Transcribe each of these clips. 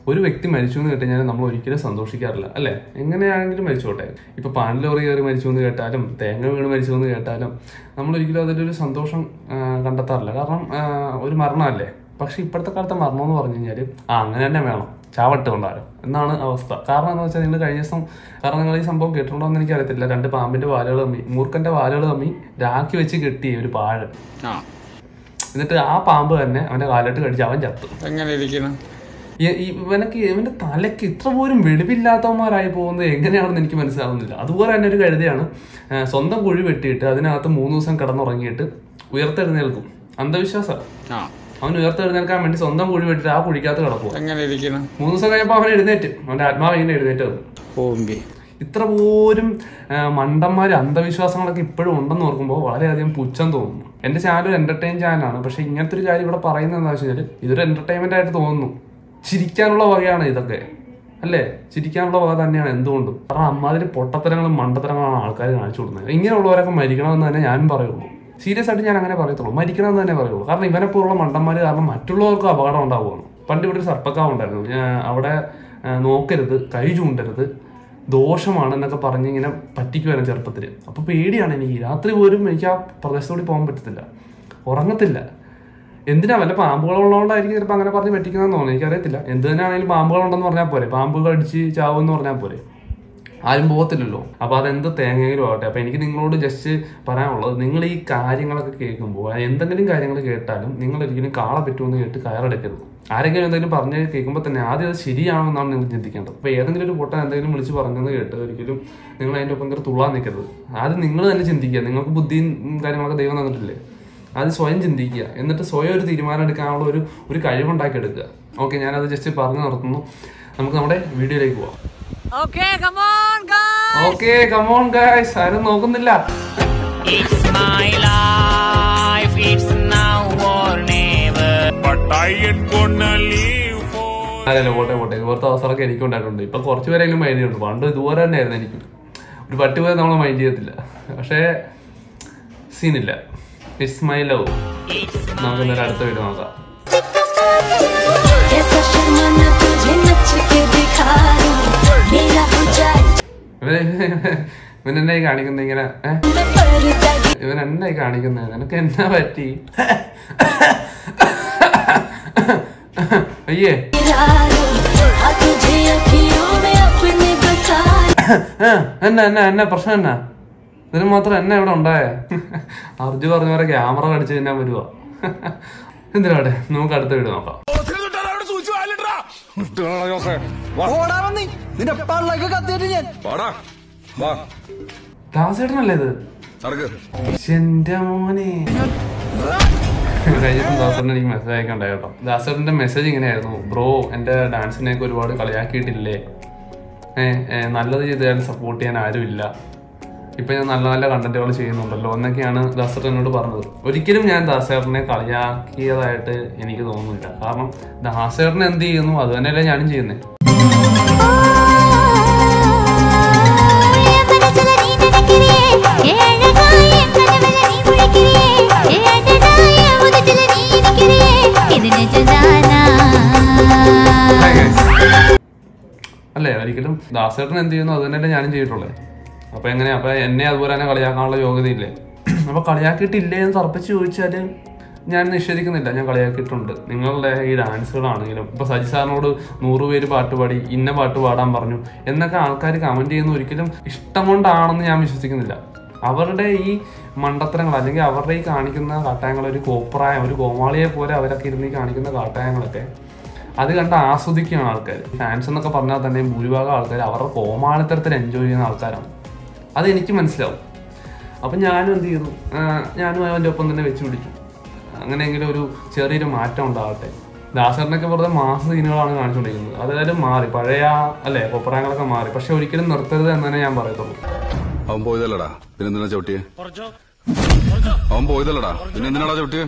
ഒരു വ്യക്തി മരിച്ചു എന്ന് കേട്ടുകഴിഞ്ഞാൽ നമ്മൾ ഒരിക്കലും സന്തോഷിക്കാറില്ല അല്ലെ എങ്ങനെയാണെങ്കിലും മരിച്ചോട്ടെ ഇപ്പൊ പാൻലോറി കയറി മരിച്ചു എന്ന് കേട്ടാലും തേങ്ങ വീണ് മരിച്ചു എന്ന് കേട്ടാലും നമ്മൾ ഒരിക്കലും അതിലൊരു സന്തോഷം ആ, കണ്ടെത്താറില്ല കാരണം ആ, ഒരു മരണമല്ലേ പക്ഷെ ഇപ്പോഴത്തെ കാലത്തെ മരണം എന്ന് പറഞ്ഞു കഴിഞ്ഞാൽ ആ അങ്ങനെ തന്നെ വേണം ചാവട്ട് കൊണ്ടാലും എന്നാണ് അവസ്ഥ കാരണം എന്താ വെച്ചാൽ നിങ്ങൾ കഴിഞ്ഞ ദിവസം കാരണം നിങ്ങൾ ഈ സംഭവം കേട്ടിട്ടുണ്ടോ എന്ന് എനിക്കറിയത്തില്ല രണ്ട് പാമ്പിന്റെ വാലുകൾ തമ്മി മൂർഖന്റെ വാലുകൾ തമ്മി രാഖി വെച്ച് കെട്ടിയ ഒരു പാഴൻ ആ എന്നിട്ട് ആ പാമ്പ് തന്നെ അവന്റെ കാലിട്ട് കടിച്ച് അവൻ ചത്തു എങ്ങനെ ഇരിക്കണം ഈ- ഈ ഇവനക്ക് ഇവന്റെ തലയ്ക്ക് ഇത്ര പോലും വെളിവില്ലാത്തവന്മാരായി പോകുന്നത് എങ്ങനെയാണെന്ന് എനിക്ക് മനസ്സിലാവുന്നില്ല അതുപോലെ തന്നെ ഒരു കഴുതയാണ് ആ, സ്വന്തം കുഴി വെട്ടിയിട്ട് അതിനകത്ത് മൂന്ന് ദിവസം കിടന്നുറങ്ങിയിട്ട് ഉയർത്തെഴുന്നേൽക്കും അന്ധവിശ്വാസം ആ അവൻ ഉയർത്തെഴുന്നേൽക്കാൻ വേണ്ടി സ്വന്തം കുഴി വെട്ടിട്ട് ആ കുഴിക്കകത്ത് കിടക്കുക എങ്ങനെ ഇരിക്കണം മൂന്ന് ദിവസം കഴിഞ്ഞപ്പോൾ അവൻ എഴുന്നേറ്റ് അവന്റെ ആത്മാവ് ഇങ്ങനെ എഴുന്നേറ്റ് വന്നു ഓമ്പി ഇത്ര പോലും ആ, മണ്ടന്മാര് അന്ധവിശ്വാസങ്ങളൊക്കെ ഇപ്പോഴും ഉണ്ടെന്ന് ഓർക്കുമ്പോൾ വളരെയധികം പുച്ഛം തോന്നുന്നു എന്റെ ചാനൽ ഒരു എന്റർടൈൻ ചാനലാണ് പക്ഷെ ഇങ്ങനത്തെ ഒരു കാര്യം ഇവിടെ പറയുന്നത് എന്താ വെച്ച് കഴിഞ്ഞാൽ ഇതൊരു എന്റർടൈൻമെന്റ് ആയിട്ട് തോന്നുന്നു ചിരിക്കാനുള്ള വകയാണ് ഇതൊക്കെ അല്ലേ ചിരിക്കാനുള്ള വക തന്നെയാണ് എന്തുകൊണ്ടും കാരണം അമ്മാതിരി പൊട്ടത്തരങ്ങളും മണ്ടത്തരങ്ങളാണ് ആൾക്കാർ കാണിച്ചു കൊടുക്കുന്നത് ഇങ്ങനെയുള്ളവരൊക്കെ മരിക്കണമെന്ന് തന്നെ ഞാൻ പറയുള്ളൂ സീരിയസ് ആയിട്ട് ഞാൻ അങ്ങനെ പറയത്തുള്ളൂ മരിക്കണമെന്ന് തന്നെ പറയുള്ളൂ കാരണം ഇവനെ പോലുള്ള മണ്ടന്മാര് കാരണം മറ്റുള്ളവർക്കും അപകടം ഉണ്ടാവുകയാണ് പണ്ട് ഇവിടെ ഒരു സർപ്പക്കാവ് ഉണ്ടായിരുന്നു ഞാൻ അവിടെ ആ, നോക്കരുത് കൈ ചൂണ്ടരുത് ദോഷമാണ് എന്നൊക്കെ പറഞ്ഞ് ഇങ്ങനെ പറ്റിക്കുവായിരുന്നു ചെറുപ്പത്തിൽ അപ്പൊ പേടിയാണ് എനിക്ക് രാത്രി പോലും എനിക്ക് ആ പ്രദേശത്തോടെ പോകാൻ പറ്റത്തില്ല ഉറങ്ങത്തില്ല എന്തിനാ വല്ല പാമ്പുകളുള്ളതുകൊണ്ടായിരിക്കും ചിലപ്പോൾ അങ്ങനെ പറഞ്ഞ് പറ്റിക്കുന്നതെന്ന് തോന്നുന്നു എനിക്കറിയത്തില്ല എന്ത് തന്നെയാണെങ്കിലും പാമ്പുകളുണ്ടെന്ന് പറഞ്ഞാൽ പോരെ പാമ്പ് കടിച്ച് ചാവുമെന്ന് പറഞ്ഞാൽ പോരെ ആരും പോകത്തില്ലല്ലോ അപ്പൊ അതെന്ത് തേങ്ങയിലും ആവട്ടെ അപ്പൊ എനിക്ക് നിങ്ങളോട് ജസ്റ്റ് പറയാനുള്ളത് നിങ്ങൾ ഈ കാര്യങ്ങളൊക്കെ കേൾക്കുമ്പോൾ എന്തെങ്കിലും കാര്യങ്ങൾ കേട്ടാലും നിങ്ങൾ ഒരിക്കലും കാള പറ്റുമെന്ന് കേട്ട് കയറെടുക്കരുത് ആരെങ്കിലും എന്തെങ്കിലും പറഞ്ഞ് കേൾക്കുമ്പോൾ തന്നെ ആദ്യം അത് ശരിയാണോ എന്നാണ് നിങ്ങൾ ചിന്തിക്കേണ്ടത് അപ്പൊ ഏതെങ്കിലും ഒരു പൊട്ടൻ എന്തെങ്കിലും വിളിച്ച് പറഞ്ഞെന്ന് കേട്ട് ഒരിക്കലും നിങ്ങൾ അതിന്റെ ഒപ്പം കയറി തുള്ളാൻ നിൽക്കരുത് ആദ്യം നിങ്ങൾ തന്നെ ചിന്തിക്കുക നിങ്ങൾക്ക് ബുദ്ധിയും ഉം, കാര്യങ്ങളൊക്കെ ദൈവം തന്നിട്ടില്ലേ അത് സ്വയം ചിന്തിക്കുക എന്നിട്ട് സ്വയം ഒരു തീരുമാനം എടുക്കാനുള്ള ഒരു ഒരു കഴിവുണ്ടാക്കി എടുക്കുക ഓക്കെ ഞാനത് ജസ്റ്റ് പറഞ്ഞു നിർത്തുന്നു നമുക്ക് നമ്മുടെ വീഡിയോയിലേക്ക് പോവാം Okay, come on, guys. Okay come on guys ആരും നോക്കുന്നില്ല It's my life. It's now or never. But I ain't gonna leave for. അല്ലല്ല പോട്ടെ പോട്ടെ ഇതുപോലത്തെ അവസരമൊക്കെ എനിക്ക് ഉണ്ടായിട്ടുണ്ട് ഇപ്പൊ കുറച്ച് പേരെങ്കിലും മൈൻഡ് ചെയ്യുന്നുണ്ട് പണ്ട് ഇതുപോലെ തന്നെ ആയിരുന്നു എനിക്ക് ഒരു പട്ടി പോലെ നമ്മൾ മൈൻഡ് ചെയ്യത്തില്ല പക്ഷേ സീനില്ല ഇറ്റ്സ് മൈ ലവ് നമുക്ക് എന്തായാലും അടുത്ത വീഡിയോ നോക്കാം ऐसा शर्माना तुझे नच के दिखा दूं मेरा हो जाए ഇവൻ ഇവൻ എന്നെ കാണിക്കുന്ന ഇങ്ങനെ ഏഹ് मैं पर जाए ഇവൻ എന്നെ കാണിക്കുന്നത് നിനക്ക് എന്നാ പറ്റി അയ്യേ गिरा दूं हाँ तुझे अखियों में अपने बसा ആ, എന്നാ എന്നാ എന്നാ പ്രശ്നം എന്നാ ഇതിന് മാത്രം എന്നെ ഇവിടെ ഉണ്ടായേ അർജു പറഞ്ഞ പോലെ ക്യാമറ കടിച്ച് തിന്നാൻ വരുവാ എന്തിനാടെ നമുക്ക് അടുത്ത വീഡിയോ നോക്കാം നിന്റെ പള്ളക്ക് കത്തിയിട്ട് ഞാൻ വാടാ വാ ദാസേട്ടനല്ലേ ഇത് നടക്ക് എന്റെ മോനെ കഴിഞ്ഞ ദിവസം ദാസേട്ടൻ എനിക്ക് മെസ്സേജ് അയക്കണ്ടായി കേട്ടോ ദാസേട്ടന്റെ മെസ്സേജ് ഇങ്ങനെയായിരുന്നു ബ്രോ എന്റെ ഡാൻസിനെയൊക്കെ ഒരുപാട് കളിയാക്കിയിട്ടില്ലേ ഏഹ് ഏഹ് നല്ലത് ചെയ്താൽ സപ്പോർട്ട് ചെയ്യാൻ ആരുമില്ല ഇപ്പൊ ഞാൻ നല്ല നല്ല കണ്ടന്റുകൾ ചെയ്യുന്നുണ്ടല്ലോ എന്നൊക്കെയാണ് ദാസേട്ടൻ എന്നോട് പറഞ്ഞത് ഒരിക്കലും ഞാൻ ദാസേട്ടനെ കളിയാക്കിയതായിട്ട് എനിക്ക് തോന്നുന്നില്ല കാരണം ദാസേട്ടൻ എന്ത് ചെയ്യുന്നു അത് തന്നെയല്ലേ ഞാനും ചെയ്യുന്നത് അല്ലേ ഒരിക്കലും ദാസേട്ടൻ എന്ത് ചെയ്യുന്നു അത് തന്നെയല്ലേ ഞാനും ചെയ്തിട്ടുള്ളേ അപ്പൊ എങ്ങനെയാ അപ്പൊ എന്നെ അതുപോലെ തന്നെ കളിയാക്കാനുള്ള യോഗ്യതയില്ലേ അപ്പൊ കളിയാക്കിയിട്ടില്ലേ എന്ന് തറപ്പിച്ച് ചോദിച്ചാല് ഞാൻ നിഷേധിക്കുന്നില്ല ഞാൻ കളിയാക്കിയിട്ടുണ്ട് നിങ്ങളുടെ ഈ ഡാൻസുകളാണെങ്കിലും ഇപ്പൊ സജി സാറിനോട് നൂറ് പേര് പാട്ട് പാടി ഇന്ന പാട്ട് പാടാൻ പറഞ്ഞു എന്നൊക്കെ ആൾക്കാർ കമന്റ് ചെയ്യുന്ന ഒരിക്കലും ഇഷ്ടം കൊണ്ടാണെന്ന് ഞാൻ വിശ്വസിക്കുന്നില്ല അവരുടെ ഈ മണ്ടത്തരങ്ങൾ അല്ലെങ്കിൽ അവരുടെ ഈ കാണിക്കുന്ന കാട്ടായങ്ങൾ ഒരു കോപ്രായം ഒരു കോമാളിയെ പോലെ അവരൊക്കെ ഇരുന്ന് ഈ കാണിക്കുന്ന കാട്ടായങ്ങളൊക്കെ അത് കണ്ട് ആസ്വദിക്കുകയാണ് ആൾക്കാർ ഫാൻസ് എന്നൊക്കെ പറഞ്ഞാൽ തന്നെ ഭൂരിഭാഗം ആൾക്കാർ അവരുടെ കോമാളിത്തരത്തിൽ എൻജോയ് ചെയ്യുന്ന ആൾക്കാരാണ് അത് എനിക്ക് മനസ്സിലാവും അപ്പം ഞാനും എന്ത് ചെയ്തു ആ, ഞാനും അവൻ്റെ ഒപ്പം തന്നെ വെച്ച് പിടിച്ചു അങ്ങനെയെങ്കിലും ഒരു ചെറിയൊരു മാറ്റം ഉണ്ടാവട്ടെ ദാസറിനൊക്കെ വെറുതെ മാസ സീനുകളാണ് കാണിച്ചുകൊണ്ടിരിക്കുന്നത് അതായത് മാറി പഴയ അല്ലേ കൊപ്പറാങ്ങളൊക്കെ മാറി പക്ഷെ ഒരിക്കലും നിർത്തരുത് എന്ന് തന്നെ ഞാൻ പറയത്തുള്ളൂ അവൻ പോയതല്ലടാ പിന്നെ എന്തിനാ ചവിട്ടിയെ അവൻ പോയതല്ലടാ പിന്നെ എന്തിനാടാ ചവിട്ടിയെ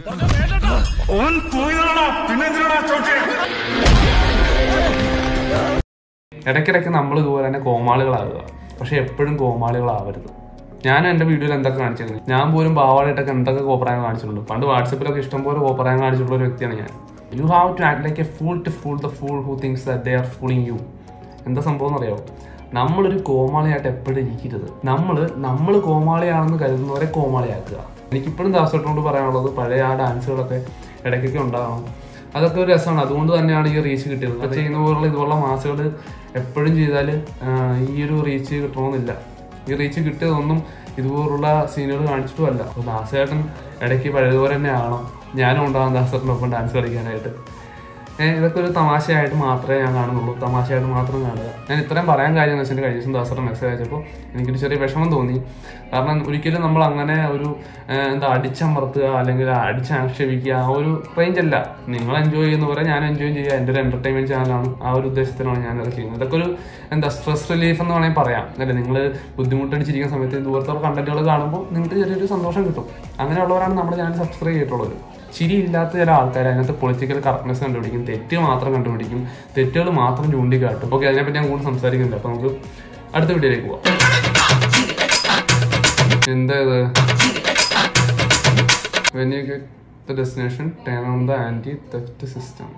ഇടയ്ക്കിടയ്ക്ക് നമ്മൾ ഇതുപോലെ തന്നെ കോമാളികളാകുക പക്ഷെ എപ്പോഴും കോമാളികളാവരുത് ഞാനും എന്റെ വീഡിയോയിൽ എന്തൊക്കെ കാണിച്ചിരുന്നു ഞാൻ പോലും പാവാടായിട്ടൊക്കെ എന്തൊക്കെ കോപ്പറായം കാണിച്ചിട്ടുണ്ട് പണ്ട് വാട്സപ്പിലൊക്കെ ഇഷ്ടംപോലെ കോപ്പറായം കാണിച്ചിട്ടുള്ള ഒരു വ്യക്തിയാണ് ഞാൻ you have to act like a fool to fool the fool who thinks that they are fooling you എന്താ സംഭവം എന്നറിയാമോ നമ്മളൊരു കോമാളിയായിട്ട് എപ്പോഴും ഇരിക്കരുത് നമ്മൾ നമ്മൾ കോമാളിയാണെന്ന് കരുതുന്നവരെ കോമാളിയാക്കുക എനിക്കിപ്പോഴും ദാസോട്ടോട് പറയാനുള്ളത് പഴയ ആ ഡാൻസുകളൊക്കെ ഇടയ്ക്കൊക്കെ ഉണ്ടാകണം അതൊക്കെ ഒരു രസമാണ് അതുകൊണ്ട് തന്നെയാണ് ഈ റീച്ച് കിട്ടിയത് ഇപ്പൊ ചെയ്യുന്ന പോലുള്ള ഇതുപോലുള്ള മാസുകൾ എപ്പോഴും ചെയ്താൽ ഈ ഒരു റീച്ച് കിട്ടണമെന്നില്ല ഈ റീച്ച് കിട്ടിയതൊന്നും ഇതുപോലുള്ള സീനുകൾ കാണിച്ചിട്ടുമല്ല അപ്പോൾ ദാസേട്ടൻ ഇടയ്ക്ക് പഴയതുപോലെ തന്നെ ആവണം ഞാനും ഉണ്ടാകും ദാസേട്ടനൊപ്പം ഡാൻസ് കളിക്കാനായിട്ട് ഏഹ് ഇതൊക്കെ ഒരു തമാശയായിട്ട് മാത്രമേ ഞാൻ കാണുന്നുള്ളൂ തമാശയായിട്ട് മാത്രം കാണുക ഞാൻ ഇത്രയും പറയാൻ കാര്യം എന്ന് വെച്ചാൽ കഴിഞ്ഞ ദിവസം ദാസറിന് മെസ്സേജ് അയച്ചപ്പോൾ എനിക്കൊരു ചെറിയ വിഷമം തോന്നി കാരണം ഒരിക്കലും നമ്മൾ അങ്ങനെ ഒരു ഏഹ് എന്താ അടിച്ചമർത്തുക അല്ലെങ്കിൽ അടിച്ചാക്ഷേപിക്കുക ആ ഒരു റേഞ്ച് അല്ല നിങ്ങൾ എൻജോയ് ചെയ്യുന്ന പോലെ ഞാൻ എൻജോയ് ചെയ്യുക എൻ്റെ ഒരു എൻ്റർടൈൻമെൻറ്റ് ചാനലാണ് ആ ഒരു ഉദ്ദേശത്തിനാണ് ഞാൻ അത് ചെയ്യുന്നത് ഇതൊക്കെ ഒരു എന്താ സ്ട്രെസ് റിലീഫ് എന്ന് വേണമെങ്കിൽ പറയാം അല്ലേ നിങ്ങൾ ബുദ്ധിമുട്ടടിച്ചിരിക്കുന്ന സമയത്ത് ഇതുപോലത്തെ കണ്ടന്റുകൾ കാണുമ്പോൾ നിങ്ങൾക്ക് ചെറിയൊരു സന്തോഷം കിട്ടും അങ്ങനെയുള്ളവരാണ് നമ്മുടെ ചാനൽ സബ്സ്ക്രൈബ് ചെയ്തിട്ടുള്ളത് ചിരിയില്ലാത്ത ചില ആൾക്കാർ അതിനകത്ത് പൊളിറ്റിക്കൽ കറക്റ്റ്നെസ് കണ്ടുപിടിക്കും തെറ്റ് മാത്രം കണ്ടുപിടിക്കും തെറ്റുകൾ മാത്രം ചൂണ്ടിക്കാട്ടും ഓക്കെ അതിനെപ്പറ്റി ഞാൻ കൂടുതൽ സംസാരിക്കുന്നില്ല അപ്പൊ നമുക്ക് അടുത്ത വീഡിയോയിലേക്ക് പോവാം എന്താ ഇത് When you get the destination, turn on the anti-theft system.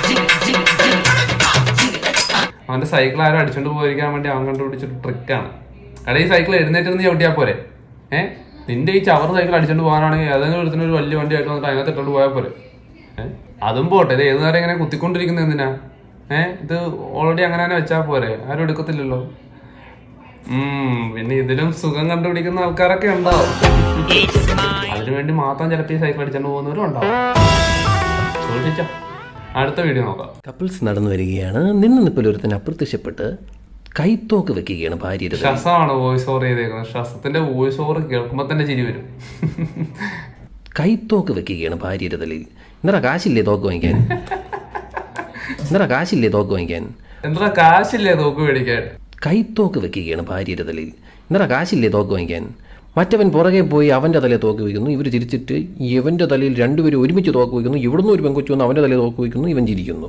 അവന്റെ സൈക്കിൾ ആരും അടിച്ചോണ്ട് പോയിരിക്കാൻ വേണ്ടി അവൻ കണ്ടുപിടിച്ചൊരു ട്രിക്കാണ് എടാ ഈ സൈക്കിൾ എഴുന്നേറ്റ് ചവിട്ടിയാ പോരെ ഏഹ് നിന്റെ ഈ ചവർ സൈക്കിൾ അടിച്ചോണ്ട് പോകാനാണെങ്കിൽ ഏതെങ്കിലും ഒരുത്തിന് ഒരു വലിയ വണ്ടി ആയിട്ട് വന്നിട്ട് അതിനകത്ത് ഇട്ടോണ്ട് പോയാൽ പോരെ ഏഹ് അതും പോട്ടെ ഇത് ഏത് നേരം ഇങ്ങനെ കുത്തിക്കൊണ്ടിരിക്കുന്നത് എന്തിനാ ഏഹ് ഇത് ഓൾറെഡി അങ്ങനെ തന്നെ വെച്ചാൽ പോരെ ആരും എടുക്കത്തില്ലല്ലോ ഉം പിന്നെ ഇതിലും സുഖം കണ്ടുപിടിക്കുന്ന ആൾക്കാരൊക്കെ ഉണ്ടാവും അതിനുവേണ്ടി മാത്രം ചിലപ്പോൾ ഈ സൈക്കിൾ അടിച്ചോണ്ട് പോകുന്നവരും ഉണ്ടാവും ചോദിച്ചോ അടുത്ത വീഡിയോ നോക്കാം കപ്പിൾസ് നടന്നു വരികയാണ് നിന്ന് നിപ്പിൽ ഒരുത്തൻ അപ്രത്യക്ഷപ്പെട്ട് കൈത്തോക്ക് വെക്കുകയാണ് ഭാര്യയുടെ തലയിൽ. ഷസമാണ് വോയിസ് ഓവർ ചെയ്തേക്കുന്നത് ഷസത്തിന്റെ വോയിസ് ഓവർ കേൾക്കുമ്പോൾ തന്നെ ചിരി വരും കൈത്തോക്ക് വെക്കുകയാണ് ഭാര്യയുടെ തലയിൽ ഇന്നറ കാശില്ലേ തോക്ക് വാങ്ങിക്കാൻ ഇന്നറ കാശില്ലേ തോക്ക് വാങ്ങിക്കാൻ എന്താ കാശില്ലേ നോക്ക് മേടിക്കാൻ കൈത്തോക്ക് വെക്കുകയാണ് ഭാര്യയുടെ തലയിൽ ഇന്നറ കാശില്ലേ തോക്ക് വാങ്ങിക്കാൻ മറ്റവൻ പുറകെ പോയി അവൻ്റെ തലയിൽ തോക്ക് വയ്ക്കുന്നു ഇവർ ചിരിച്ചിട്ട് ഇവൻ്റെ തലയിൽ രണ്ടുപേരും ഒരുമിച്ച് തോക്ക് വയ്ക്കുന്നു ഇവിടുന്ന് ഒരു പെങ്കൊച്ചു വന്ന് അവൻ്റെ തലയിൽ തോക്ക് വയ്ക്കുന്നു ഇവൻ ചിരിക്കുന്നു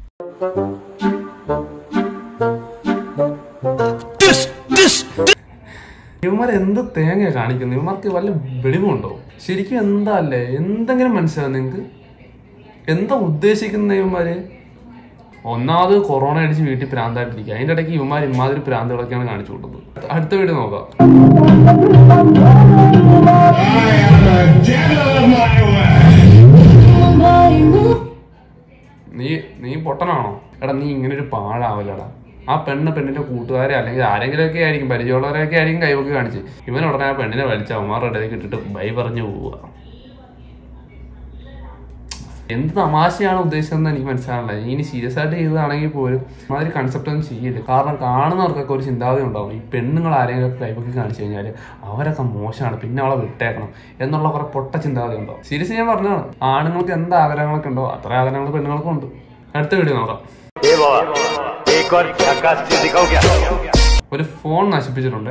ഇവന്മാർ എന്ത് തേങ്ങ കാണിക്കുന്നു ഇവന്മാർക്ക് വല്ല വെളിവുണ്ടോ ശരിക്കും എന്താ അല്ലേ എന്തെങ്കിലും മനസ്സിലാവും നിങ്ങക്ക് എന്താ ഉദ്ദേശിക്കുന്ന ഇവന്മാര് ഒന്നാമത് കൊറോണ അടിച്ച് വീട്ടിൽ പ്രാന്തായിട്ടിരിക്കുക അതിന്റെ ഇടയ്ക്ക് ഇവന്മാർ ഇമാതിരി പ്രാന്തുകളൊക്കെയാണ് കാണിച്ചു കൊടുത്തത് അടുത്ത വീഡിയോ നോക്കാം നീ നീ പൊട്ടനാണോ എടാ നീ ഇങ്ങനെ ഒരു പാഴാവല്ലടാ ആ പെണ്ണ് പെണ്ണിന്റെ കൂട്ടുകാരെ അല്ലെങ്കിൽ ആരെങ്കിലുമൊക്കെ ആയിരിക്കും പരിചയമുള്ളവരൊക്കെ ആയിരിക്കും കൈവക്ക് കാണിച്ച് ഇവൻ ഉടനെ ആ പെണ്ണിനെ വലിച്ച അവന്മാരുടെ ഇടയ്ക്ക് ഇട്ടിട്ട് ബൈ പറഞ്ഞു പോവുക എന്ത് തമാശയാണ് ഉദ്ദേശിച്ചതെന്ന് എനിക്ക് മനസ്സിലാവില്ല ഇനി സീരിയസ് ആയിട്ട് ചെയ്തതാണെങ്കിൽ പോലും മാതിരി കൺസെപ്റ്റ് ഒന്നും ചെയ്യില്ല കാരണം കാണുന്നവർക്കൊക്കെ ഒരു ചിന്താഗതി ഉണ്ടാവും ഈ പെണ്ണുങ്ങൾ ആരെങ്കിലും കൈവക്കി കാണിച്ചു കഴിഞ്ഞാൽ അവരൊക്കെ മോശമാണ് പിന്നെ അവളെ വിട്ടേക്കണം എന്നുള്ള കുറെ പൊട്ട ചിന്താഗതി ഉണ്ടാവും സീരിയസ് ഞാൻ പറഞ്ഞതാണ് ആണുങ്ങൾക്ക് എന്ത് ആഗ്രഹങ്ങളൊക്കെ ഉണ്ടോ അത്ര ആഗ്രഹങ്ങൾ പെണ്ണുങ്ങൾക്കും ഉണ്ട് അടുത്ത വീഡിയോ നോക്കാം ഒരു ഫോൺ നശിപ്പിച്ചിട്ടുണ്ട്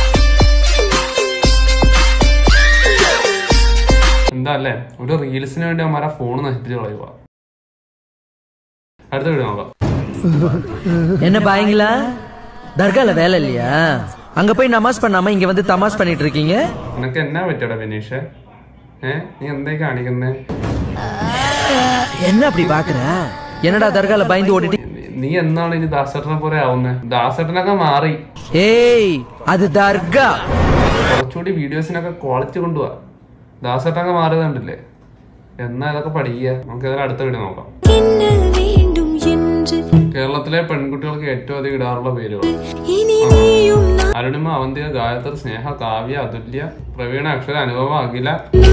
എന്താ അല്ലേ ഒരു റീൽസിന് വേണ്ടി അവന്മാരെ ഫോൺ നശിപ്പിച്ച് കളയുക അടുത്ത വീഡിയോ നോക്കാം என்ன பாயங்களா தர்கால வேலை இல்லையா அங்க போய் நமாஸ் பண்ணாம இங்க வந்து தமாஸ் பண்ணிட்டு இருக்கீங்க നിനക്ക് എന്നാ പറ്റിയടാ ബിനീഷ് ഏ നീ എന്തേ കാണിക്കുന്നേ என்ன அப்படி பாக்குற என்னடா தர்கால பயந்து ஓடிட்டு നീ എന്നാണ് ഇനി ദാസേട്ടനെ പോലെ ആവുന്നേ ദാസേട്ടനൊക്കെ മാറി ஏய் அது தர்கா കുറച്ചുകൂടി വീഡിയോസിനൊക്കെ ക്വാളിറ്റി കൊണ്ടുപോവാ ദാസേട്ടനൊക്കെ മാറിയത് കണ്ടില്ലേ എന്നാ ഇതൊക്കെ പഠിക്കുക നമുക്ക് ഇതിന് അടുത്ത വീഡിയോ നോക്കാം என்ன வேண்டும் என்று കേരളത്തിലെ പെൺകുട്ടികൾക്ക് ഏറ്റവും അധികം ഇടാറുള്ള പേരുകൾ இனி நீயும் അരുണിമ അവന്തിക ഗായത്രി സ്നേഹ കാവ്യ അതുല്യ പ്രവീണ അക്ഷര അനുഭവ അഖില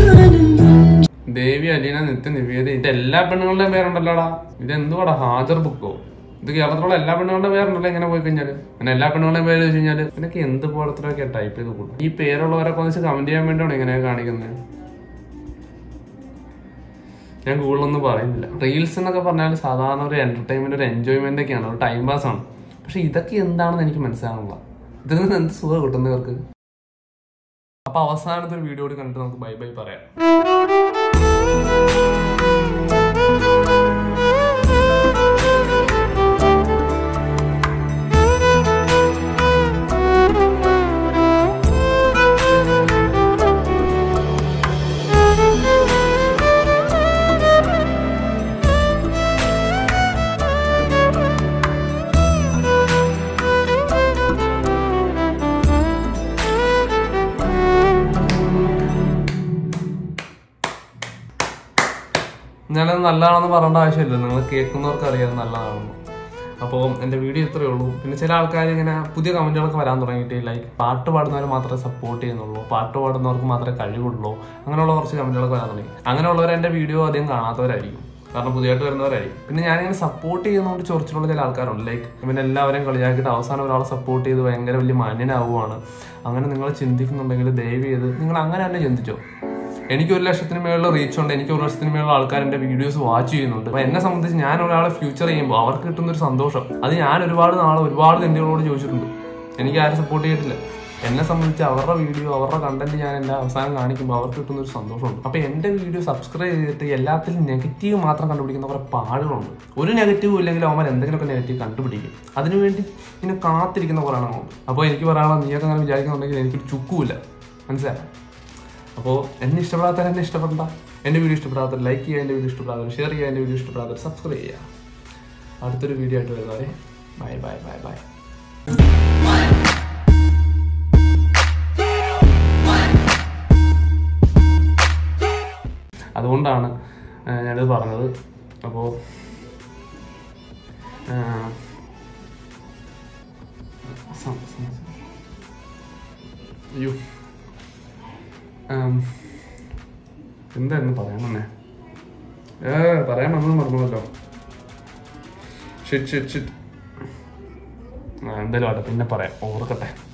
ദേവി അലീന നിത്യ നിവേദ ഇത് എല്ലാ പെണ്ണുങ്ങളുടെയും പേരുണ്ടല്ലോടാ ഇത് എന്തുവാടാ ഹാജർ ബുക്കോ ഇത് കേരളത്തിലുള്ള എല്ലാ പെണ്ണുങ്ങളുടെ പേരുണ്ടല്ലോ ഇങ്ങനെ പോയി കഴിഞ്ഞാല് അങ്ങനെ എല്ലാ പെണ്ണുങ്ങളുടെയും പേര് വെച്ച് കഴിഞ്ഞാല് ഇതിനൊക്കെ എന്ത് പോലത്തിലൊക്കെ ടൈപ്പ് ചെയ്ത് കൂടും ഈ പേരുള്ളവരൊക്കെ ഒന്ന് കമന്റ് ചെയ്യാൻ വേണ്ടിയാണ് ഇങ്ങനെ കാണിക്കുന്നത് ഞാൻ കൂടുതലൊന്നും പറയുന്നില്ല റീൽസ് എന്നൊക്കെ പറഞ്ഞാൽ സാധാരണ ഒരു എന്റർടൈൻമെന്റ് ഒരു എൻജോയ്മെന്റ് ഒക്കെയാണ് ഒരു ടൈം പാസ് ആണ് പക്ഷെ ഇതൊക്കെ എന്താണെന്ന് എനിക്ക് മനസ്സിലാകുന്നില്ല ഇതിൽ നിന്ന് എന്ത് സുഖം കിട്ടുന്നവർക്ക് അപ്പൊ അവസാനത്തെ ഒരു വീഡിയോ കൂടി കണ്ടിട്ട് നമുക്ക് ബൈ ബൈ പറയാം നല്ലതാണെന്ന് പറയേണ്ട ആവശ്യമില്ല നിങ്ങൾ കേൾക്കുന്നവർക്ക് അറിയാം അത് നല്ലതാണെന്ന് അപ്പോൾ എൻ്റെ വീഡിയോ ഇത്രയേ ഉള്ളൂ പിന്നെ ചില ആൾക്കാർ ഇങ്ങനെ പുതിയ കമൻറ്റുകളൊക്കെ വരാൻ തുടങ്ങിയിട്ട് ലൈക്ക് പാട്ട് പാടുന്നവർ മാത്രമേ സപ്പോർട്ട് ചെയ്യുന്നുള്ളൂ പാട്ട് പാടുന്നവർക്ക് മാത്രമേ കഴിവുള്ളൂ അങ്ങനെയുള്ള കുറച്ച് കമൻറ്റുകളൊക്കെ വരാൻ തുടങ്ങി അങ്ങനെയുള്ളവർ എൻ്റെ വീഡിയോ അധികം കാണാത്തവരായിരിക്കും കാരണം പുതിയതായിട്ട് വരുന്നവരായിരിക്കും പിന്നെ ഞാനിങ്ങനെ സപ്പോർട്ട് ചെയ്യുന്നതുകൊണ്ട് ചൊറിച്ചിലുള്ള ചില ആൾക്കാരുണ്ട് ലൈക്ക് ഇവൻ എല്ലാവരെയും കളിയാക്കിയിട്ട് അവസാനം ഒരാളെ സപ്പോർട്ട് ചെയ്ത് ഭയങ്കര വലിയ മാന്യനാവുകയാണ് അങ്ങനെ നിങ്ങൾ ചിന്തിക്കുന്നുണ്ടെങ്കിൽ ദയവ് ചെയ്ത് നിങ്ങൾ അങ്ങനെ തന്നെ ചിന്തിച്ചോ എനിക്ക് ഒരു ലക്ഷത്തിന് മേളിൽ റീച്ച് ഉണ്ട് എനിക്ക് ഒരു ലക്ഷത്തിന് മേളിൽ ആൾക്കാർ എന്റെ വീഡിയോസ് വാച്ച് ചെയ്യുന്നുണ്ട് അപ്പൊ എന്നെ സംബന്ധിച്ച് ഞാൻ ഒരാളെ ഫ്യൂച്ചർ ചെയ്യുമ്പോൾ അവർക്ക് കിട്ടുന്ന ഒരു സന്തോഷം അത് ഞാൻ ഒരുപാട് നാളെ ഒരുപാട് തെണ്ടികളോട് ചോദിച്ചിട്ടുണ്ട് എനിക്ക് ആരും സപ്പോർട്ട് ചെയ്തിട്ടില്ല എന്നെ സംബന്ധിച്ച് അവരുടെ വീഡിയോ അവരുടെ കണ്ടന്റ് ഞാൻ എന്റെ അവസാനം കാണിക്കുമ്പോൾ അവർക്ക് കിട്ടുന്ന ഒരു സന്തോഷമുണ്ട് അപ്പൊ എന്റെ വീഡിയോ സബ്സ്ക്രൈബ് ചെയ്തിട്ട് എല്ലാത്തിലും നെഗറ്റീവ് മാത്രം കണ്ടുപിടിക്കുന്ന കുറെ പാടുകളുണ്ട് ഒരു നെഗറ്റീവും ഇല്ലെങ്കിൽ അവന്മാർ എന്തെങ്കിലുമൊക്കെ നെഗറ്റീവ് കണ്ടുപിടിക്കും അതിനുവേണ്ടി ഇങ്ങനെ കാത്തിരിക്കുന്ന കുറേ എണ്ണമുണ്ട് അപ്പോൾ എനിക്ക് പറയാനുള്ള നീയൊക്കെ അങ്ങനെ വിചാരിക്കുന്നുണ്ടെങ്കിൽ എനിക്കൊരു ചുക്കുമില്ല മനസ്സിലായോ അപ്പോൾ എന്നെ ഇഷ്ടപ്പെടാത്തവർ എന്നെ ഇഷ്ടപ്പെടണ്ട എൻ്റെ വീഡിയോ ഇഷ്ടപ്പെടാത്തവർ ലൈക്ക് ചെയ്യുക എൻ്റെ വീഡിയോ ഇഷ്ടപ്പെടാത്തവർ ഷെയർ ചെയ്യുക എൻ്റെ വീഡിയോ ഇഷ്ടപ്പെടാത്തവർ സബ്സ്ക്രൈബ് ചെയ്യുക അടുത്തൊരു വീഡിയോ ആയിട്ട് വരുന്നവരെ ബൈ ബൈ ബൈ ബൈ അതുകൊണ്ടാണ് ആ, ഞാനിത് പറഞ്ഞത് അപ്പോൾ അയ്യോ ആം, എന്തായിരുന്നു പറയാൻ വന്നേ ഏ പറയാൻ വന്നത് മറന്നുവല്ലോ ഷിറ്റ് ഷിറ്റ് ഷിറ്റ് ആ എന്തായാലും ആട്ടെ പിന്നെ പറയാം ഓർക്കട്ടെ